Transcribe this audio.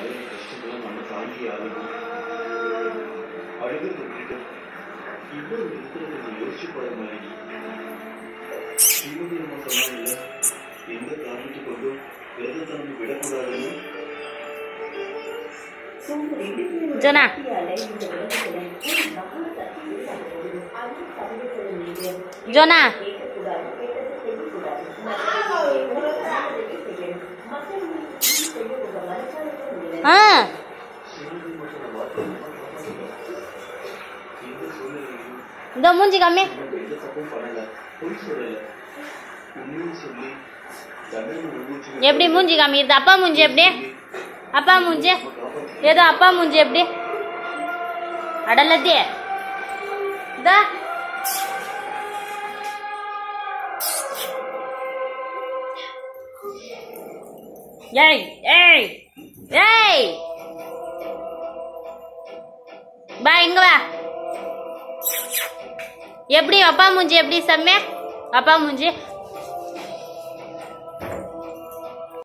பழைய கஷ்டங்கள்லாம் நம்ம தாங்கி ஆகணும் அழுகிறது விட்டுட்டு இவ்வளவு இருக்கிறத நீ யோசிச்சு போற மாதிரி இவங்க நம்ம சொன்னாங்கல்ல எந்த காரணத்தை கொண்டும் விரதத்தை நம்ம விடக்கூடாதுன்னு ஜோனா ஜோனா ஆ சிவனை மட்டும் நான் வார்த்தை எந்த சூழ்நிலையிலும் இந்த மூஞ்சி காமி நம்ம எந்த தப்பும் பண்ணல பொய் சொல்லல உண்மையை சொல்லி தண்டனை அனுபவிச்சு எப்படி மூஞ்சி காமிக்கிறது அப்பா மூஞ்சி எப்படி அப்பா மூஞ்சி ஏதோ அப்பா மூஞ்சி எப்படி அடலத்தி இதா ஏய் ஏய் ஏய் பா இங்க வா எப்படி அப்பா மூஞ்சி எப்படி செம்மே அப்பா மூஞ்சி